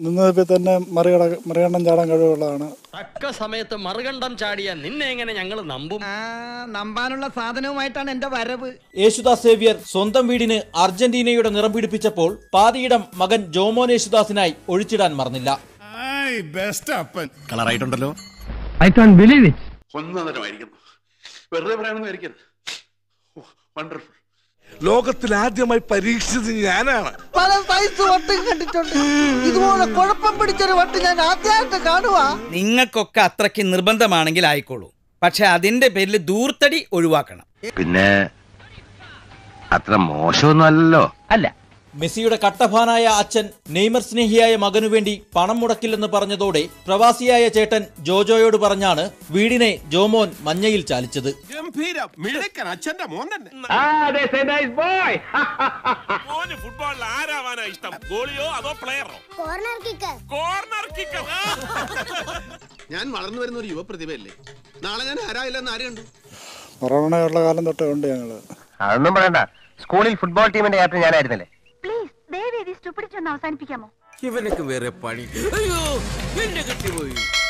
നിന്നതിൽ തന്നെ മറികട മറികണ്ണം ചാടാൻ കഴിവുള്ളതാണ് തക്ക സമയത്ത് മറുകണ്ഠം ചാടിയ നിന്നെ എങ്ങനെ ഞങ്ങൾ നമ്പും നമ്പാനുള്ള സാധനവുമായിട്ടാണ് എന്റെ വരവ് യേശുദാസ് സേവ്യർ സ്വന്തം വീടിന് അർജന്റീനയുടെ നിറം പിടിപ്പിച്ചപ്പോൾ പാതിയിടം മകൻ ജോമോൻ യേശുദാസിനായി ഒഴിച്ചിടാൻ മറന്നില്ല ബെസ്റ്റ് അപ്പൻ കളറായിട്ടുണ്ടല്ലോ ഐ കാൺ ബിലീവ് ഇറ്റ് ഒന്നതരമായിരിക്കുന്നു വെറുതെ പറയാനൊന്നും ആയിരിക്കരുത് വണ്ടർഫുൾ ലോകത്തിൽ ആദ്യമായി പരീക്ഷിച്ചത് ഞാനാണ് പല സൈസ് വട്ടും കണ്ടിട്ടുണ്ട് ഇതുപോലെ കുഴപ്പം പിടിച്ചൊരു വട്ട് ഞാൻ ആദ്യമായിട്ട് കാണുവാ നിങ്ങൾക്കൊക്കെ അത്രയ്ക്ക് നിർബന്ധമാണെങ്കിൽ ആയിക്കോളൂ പക്ഷെ അതിന്റെ പേരിൽ ദൂർത്തടി ഒഴിവാക്കണം പിന്നെ അത്ര മോശമൊന്നും അല്ലല്ലോ അല്ല മെസ്സിയുടെ കട്ടഫാനായ അച്ഛൻ നെയ്മർ സ്നേഹിയായ മകനു വേണ്ടി പണം മുടക്കില്ലെന്ന് പറഞ്ഞതോടെ പ്രവാസിയായ ചേട്ടൻ ജോജോയോട് പറഞ്ഞാണ് വീടിനെ ജോമോൻ മഞ്ഞയിൽ ചാലിച്ചത് ഗംഭീരം മിടുക്കൻ അച്ഛന്റെ മോൻ തന്നെ മോന് ഫുട്ബോളിൽ ആരാവാനാ ഇഷ്ടം ഗോളിയോ അതോ പ്ലെയറോ കോർണർ കിക്ക് കോർണർ കിക്കർ ഞാൻ വളർന്നു വരുന്ന ഒരു യുവപ്രതിഭയല്ലേ നാളെ ഞാൻ ആരായില്ലെന്ന് ആര് കണ്ടു കൊറോണയുള്ള കാലം തൊട്ടേ ഉണ്ട് ഞങ്ങള് അതൊന്നും പറയണ്ട സ്കൂളിൽ ഫുട്ബോൾ ടീമിന്റെ ക്യാപ്റ്റൻ ഞാനായിരുന്നല്ലേ പ്ലീസ് ദയവേദി സ്റ്റുപ്പിഡിറ്റി ഒന്ന് അവസാനിപ്പിക്കാമോ ഇവനൊക്കെ വേറെ പണി അയ്യോ എന്നെ കിട്ടിപ്പോയി